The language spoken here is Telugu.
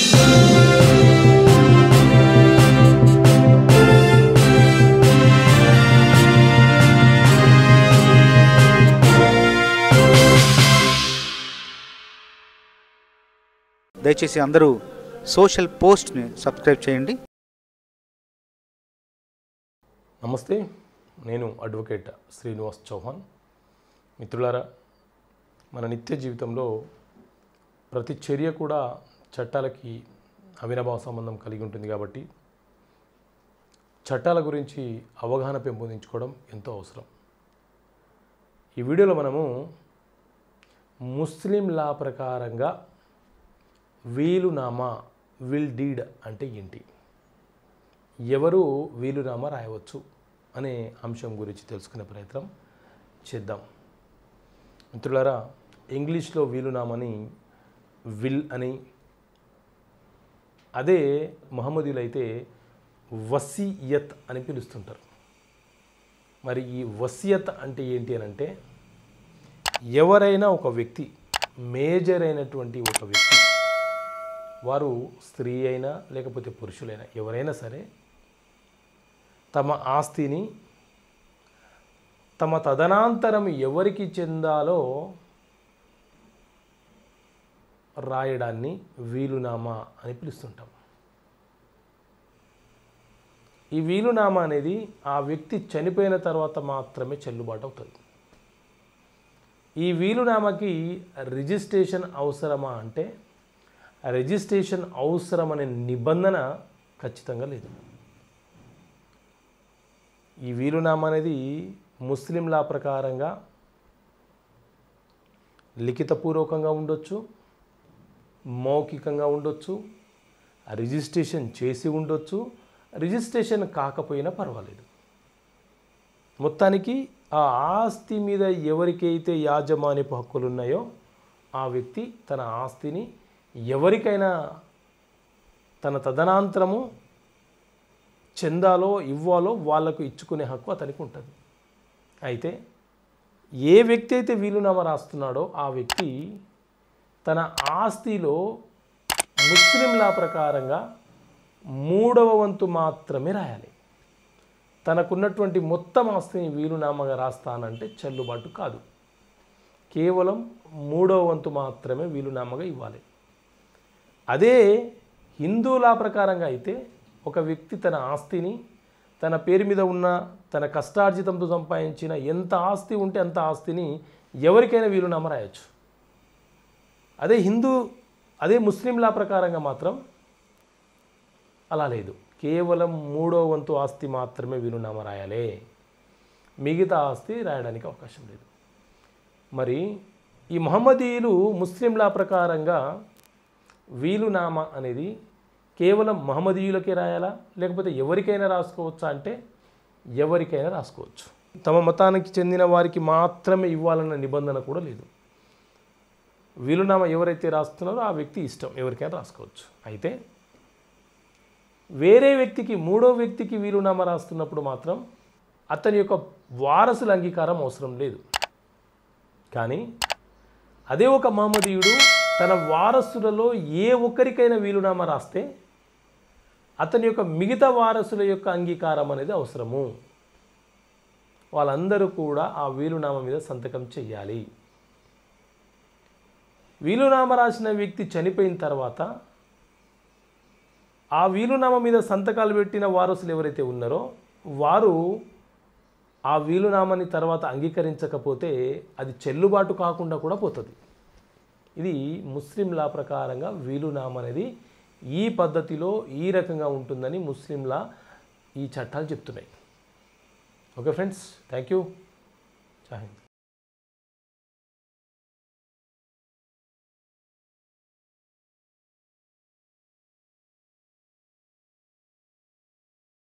దయచేసి అందరూ సోషల్ పోస్ట్ని సబ్స్క్రైబ్ చేయండి నమస్తే నేను అడ్వకేట్ శ్రీనివాస్ చౌహాన్ మిత్రులారా మన నిత్య జీవితంలో ప్రతి చర్య కూడా చట్టాలకి అవినాభావ సంబంధం కలిగి ఉంటుంది కాబట్టి చట్టాల గురించి అవగాహన పెంపొందించుకోవడం ఎంతో అవసరం ఈ వీడియోలో మనము ముస్లిం లా ప్రకారంగా వీలునామా విల్ డీడ్ అంటే ఏంటి ఎవరు వీలునామా రాయవచ్చు అనే అంశం గురించి తెలుసుకునే ప్రయత్నం చేద్దాం మిత్రులారా ఇంగ్లీష్లో వీలునామాని విల్ అని అదే మహమ్మదీయులు అయితే వసీయత్ అని పిలుస్తుంటారు మరి ఈ వసియత్ అంటే ఏంటి అని అంటే ఎవరైనా ఒక వ్యక్తి మేజర్ అయినటువంటి ఒక వ్యక్తి వారు స్త్రీ అయినా లేకపోతే పురుషులైనా ఎవరైనా సరే తమ ఆస్తిని తమ తదనంతరం ఎవరికి చెందాలో రాయడాన్ని వీలునామా అని పిలుస్తుంటాం ఈ వీలునామా అనేది ఆ వ్యక్తి చనిపోయిన తర్వాత మాత్రమే చెల్లుబాటు అవుతుంది ఈ వీలునామాకి రిజిస్ట్రేషన్ అవసరమా అంటే రిజిస్ట్రేషన్ అవసరం అనే నిబంధన ఖచ్చితంగా లేదు ఈ వీలునామా అనేది ముస్లిం లా ప్రకారంగా లిఖితపూర్వకంగా ఉండొచ్చు మౌఖికంగా ఉండొచ్చు రిజిస్ట్రేషన్ చేసి ఉండొచ్చు రిజిస్ట్రేషన్ కాకపోయినా పర్వాలేదు మొత్తానికి ఆ ఆస్తి మీద ఎవరికైతే యాజమాన్యపు హక్కులు ఉన్నాయో ఆ వ్యక్తి తన ఆస్తిని ఎవరికైనా తన తదనంతరము చెందాలో ఇవ్వాలో వాళ్లకు ఇచ్చుకునే హక్కు అతనికి ఉంటుంది అయితే ఏ వ్యక్తి అయితే వీలునామా రాస్తున్నాడో ఆ వ్యక్తి తన ఆస్తిలో ముస్లింలా ప్రకారంగా మూడవ వంతు మాత్రమే రాయాలి తనకున్నటువంటి మొత్తం ఆస్తిని వీలునామాగా రాస్తానంటే చెల్లుబాటు కాదు కేవలం మూడవ వంతు మాత్రమే వీలునామాగా ఇవ్వాలి అదే హిందూలా ప్రకారంగా అయితే ఒక వ్యక్తి తన ఆస్తిని తన పేరు మీద ఉన్న తన కష్టార్జితంతో సంపాదించిన ఎంత ఆస్తి ఉంటే అంత ఆస్తిని ఎవరికైనా వీలునామా రాయొచ్చు అదే హిందూ అదే ముస్లింలా ప్రకారంగా మాత్రం అలా లేదు కేవలం మూడో వంతు ఆస్తి మాత్రమే వీలునామా రాయాలి మిగతా ఆస్తి రాయడానికి అవకాశం లేదు మరి ఈ మహమ్మదీయులు ముస్లింలా ప్రకారంగా వీలునామా అనేది కేవలం మహమ్మదీయులకే రాయాలా లేకపోతే ఎవరికైనా రాసుకోవచ్చా అంటే ఎవరికైనా రాసుకోవచ్చు తమ మతానికి చెందిన వారికి మాత్రమే ఇవ్వాలన్న నిబంధన కూడా లేదు వీలునామా ఎవరైతే రాస్తున్నారో ఆ వ్యక్తి ఇష్టం ఎవరికైనా రాసుకోవచ్చు అయితే వేరే వ్యక్తికి మూడో వ్యక్తికి వీలునామా రాస్తున్నప్పుడు మాత్రం అతని యొక్క వారసుల అంగీకారం అవసరం లేదు కానీ అదే ఒక మహమ్మదీయుడు తన వారసులలో ఏ ఒక్కరికైనా వీలునామా రాస్తే అతని యొక్క మిగతా వారసుల యొక్క అంగీకారం అనేది అవసరము వాళ్ళందరూ కూడా ఆ వీలునామా మీద సంతకం చెయ్యాలి వీలునామా రాసిన వ్యక్తి చనిపోయిన తర్వాత ఆ వీలునామా మీద సంతకాలు పెట్టిన వారసులు ఎవరైతే ఉన్నారో వారు ఆ వీలునామాని తర్వాత అంగీకరించకపోతే అది చెల్లుబాటు కాకుండా కూడా పోతుంది ఇది ముస్లిం లా ప్రకారంగా వీలునామా అనేది ఈ పద్ధతిలో ఈ రకంగా ఉంటుందని ముస్లింలా ఈ చట్టాలు చెప్తున్నాయి ఓకే ఫ్రెండ్స్ థ్యాంక్ యూ జై హింద్